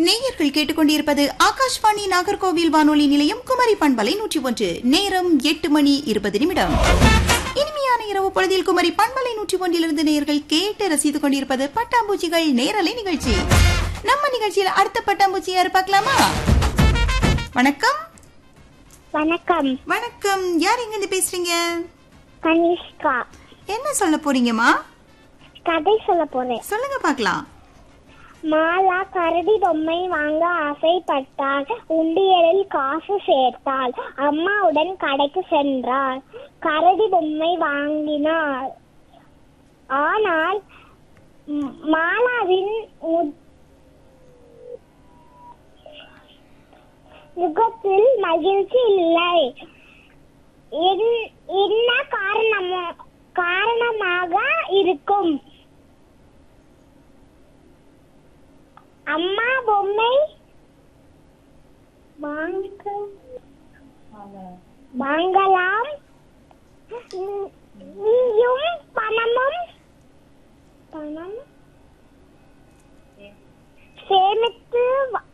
நேயர்கள் கேட்டுக்கொண்டிருப்பது ஆகாஷ்வாணி நாகர்கோவில் வானொலி நிலையம் குமரி பண்பலை நூற்றி ஒன்று நேரம் எட்டு மணி இருபது நிமிடம் இனிமையான இரவு பொழுதில் குமரி பண்பலை நூற்றி ஒன்றிலிருந்து நேயர்கள் கேட்டு ரசித்துக் கொண்டிருப்பது பட்டாம்பூச்சிகள் நேரலை நிகழ்ச்சி நம்ம நிகழ்ச்சியில் அடுத்த பட்டாம்பூச்சி யார் பார்க்கலாமா வணக்கம் வணக்கம் வணக்கம் யார் எங்க இருந்து பேசுறீங்க கனிஷ்கா என்ன சொல்ல போறீங்கம்மா கதை சொல்ல போறேன் சொல்லுங்க பார்க்கலாம் மாலா கரடி பொம்மை வாங்க ஆசைப்பட்டாள் உண்டியலில் காசு சேர்த்தாள் அம்மாவுடன் கடைக்கு சென்றாள் கரடி பொம்மை வாங்கினாள் ஆனால் ம், மாலாவின் மு- முகத்தில் மகிழ்ச்சி இல்லை என்- என்ன காரணமோ காரணமாக இருக்கும் அம்மா பொம்மை வாங்க வாங்கலாம் நீ- நீயும் பணமும் பணம் சேமித்து வா-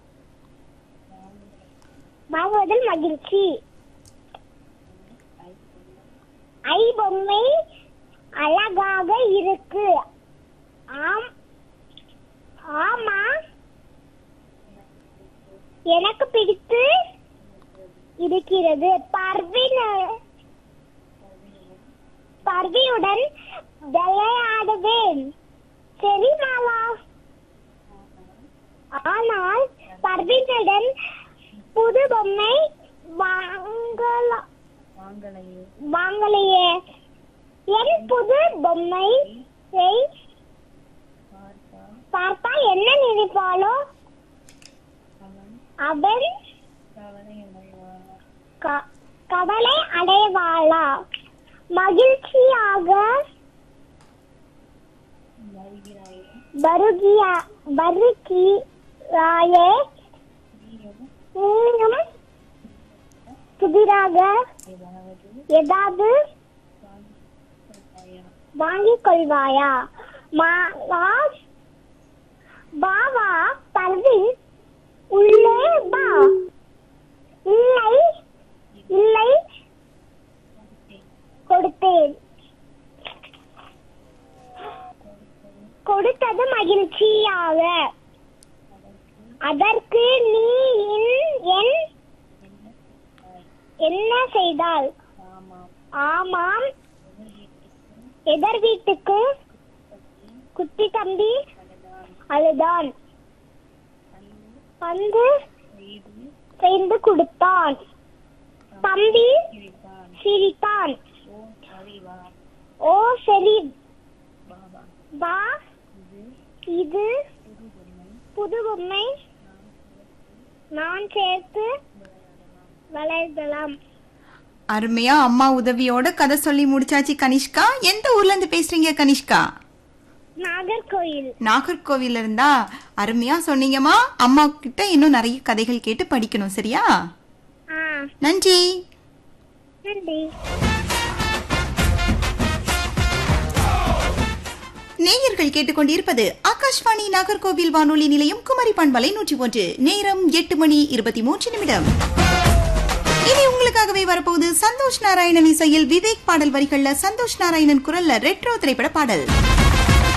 வாங்குவதில் மகிழ்ச்சி ஐ பொம்மை அழகாக இருக்கு ஆம் ஆமா எனக்கு பிடித்து இருக்கிறது பர்வின் பர்வியுடன் விளையாடுவேன் சரி மாலா ஆனால் பர்வினுடன் புது பொம்மை வாங்கல வாங்கலையே என் புது பொம்மையை பார்த்தா என்ன நினைப்பாளோ அவன் க- கவலை அடைவாளா மகிழ்ச்சியாக வருகியா வருகிறாயே நீயும் புதிராக ஏதாவது வாங்கிக் கொள்வாயா மாலா பாவா பர்வின் உள்ளே வா இல்லை இல்லை கொடுத்தேன் கொடுத்தது மகிழ்ச்சியாக அதற்கு நீ இன்- என் என்ன செய்தால் ஆமாம் எதர் வீட்டுக்கு குட்டி தம்பி அழுதான் வந்து செய்து கொடுத்தான் தம்பி சிரித்தான் ஓ சரி வா இது புது பொம்மை நான் சேர்த்து விளையாடலாம் அருமையா அம்மா உதவியோட கதை சொல்லி முடிச்சாச்சு கனிஷ்கா எந்த ஊர்ல இருந்து பேசுறீங்க கனிஷ்கா நாகர்கோயில் நாகர்கோவில்ல இருந்தா அருமையா சொன்னீங்கம்மா அம்மா கிட்ட இன்னும் நிறைய கதைகள் கேட்டு படிக்கணும் சரியா ஆ நன்றி நன்றி நேயர்கள் கேட்டுக்கொண்டிருப்பது ஆகாஷ்வாணி நாகர்கோவில் வானொலி நிலையம் குமரி பண்பலை நூற்றி ஒன்று நேரம் எட்டு மணி இருபத்தி மூன்று நிமிடம் இனி உங்களுக்காகவே வரப்போகுது சந்தோஷ் நாராயணன் இசையில் விவேக் பாடல் வரிகள்ல சந்தோஷ் நாராயணன் குரல்ல ரெட்ரோ திரைப்பட பாடல்